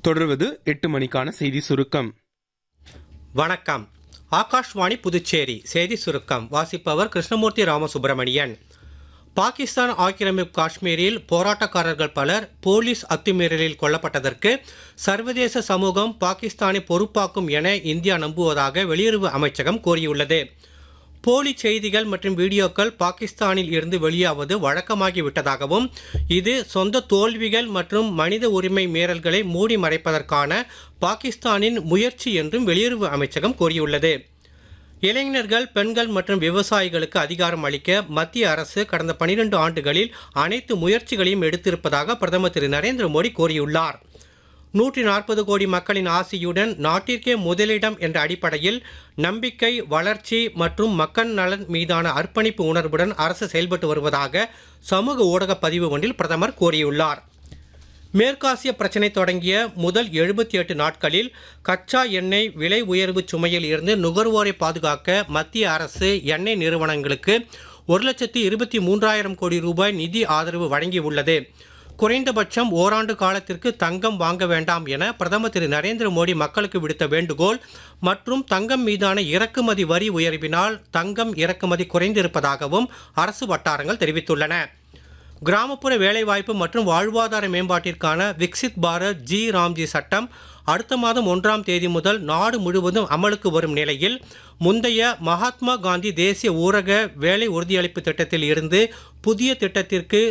தொடர்வது எட்டு மணிக்கான செய்தி சுருக்கம் வணக்கம் ஆகாஷ்வாணி புதுச்சேரி செய்தி சுருக்கம் வாசிப்பவர் கிருஷ்ணமூர்த்தி ராமசுப்பிரமணியன் பாகிஸ்தான் ஆக்கிரமிப்பு காஷ்மீரில் போராட்டக்காரர்கள் பலர் போலீஸ் அத்துமீறலில் கொல்லப்பட்டதற்கு சர்வதேச சமூகம் பாகிஸ்தானை பொறுப்பாக்கும் என இந்தியா நம்புவதாக வெளியுறவு அமைச்சகம் கூறியுள்ளது போலி செய்திகள் மற்றும் வீடியோக்கள் பாகிஸ்தானில் இருந்து வெளியாவது வழக்கமாகிவிட்டதாகவும் இது சொந்த தோல்விகள் மற்றும் மனித உரிமை மீறல்களை மூடி மறைப்பதற்கான பாகிஸ்தானின் முயற்சி என்றும் வெளியுறவு அமைச்சகம் கூறியுள்ளது இளைஞர்கள் பெண்கள் மற்றும் விவசாயிகளுக்கு அதிகாரம் அளிக்க மத்திய அரசு கடந்த 12 ஆண்டுகளில் அனைத்து முயற்சிகளையும் எடுத்திருப்பதாக பிரதமர் திரு நரேந்திர மோடி கூறியுள்ளார் நூற்றி நாற்பது கோடி மக்களின் ஆசியுடன் நாட்டிற்கே முதலிடம் என்ற அடிப்படையில் நம்பிக்கை வளர்ச்சி மற்றும் மக்கள் நலன் மீதான அர்ப்பணிப்பு உணர்வுடன் அரசு செயல்பட்டு வருவதாக சமூக ஊடக பதிவு ஒன்றில் பிரதமர் கூறியுள்ளார் மேற்காசிய பிரச்சினை தொடங்கிய முதல் எழுபத்தி எட்டு நாட்களில் கச்சா எண்ணெய் விலை உயர்வு சுமையில் இருந்து நுகர்வோரை பாதுகாக்க மத்திய அரசு எண்ணெய் நிறுவனங்களுக்கு ஒரு லட்சத்தி இருபத்தி மூன்றாயிரம் கோடி ரூபாய் நிதி ஆதரவு வழங்கியுள்ளது குறைந்தபட்சம் ஓராண்டு காலத்திற்கு தங்கம் வாங்க வேண்டாம் என பிரதமர் திரு நரேந்திர மோடி மக்களுக்கு விடுத்த வேண்டுகோள் மற்றும் தங்கம் மீதான இறக்குமதி வரி உயர்வினால் தங்கம் இறக்குமதி குறைந்திருப்பதாகவும் அரசு வட்டாரங்கள் தெரிவித்துள்ளன கிராமப்புற வேலைவாய்ப்பு மற்றும் வாழ்வாதார மேம்பாட்டிற்கான விக்சித் பாரத் ஜி ராம்ஜி சட்டம் அடுத்த மாதம் ஒன்றாம் தேதி முதல் நாடு முழுவதும் அமலுக்கு வரும் நிலையில் முந்தைய மகாத்மா காந்தி தேசிய ஊரக வேலை உறுதியளிப்பு திட்டத்தில் இருந்து புதிய திட்டத்திற்கு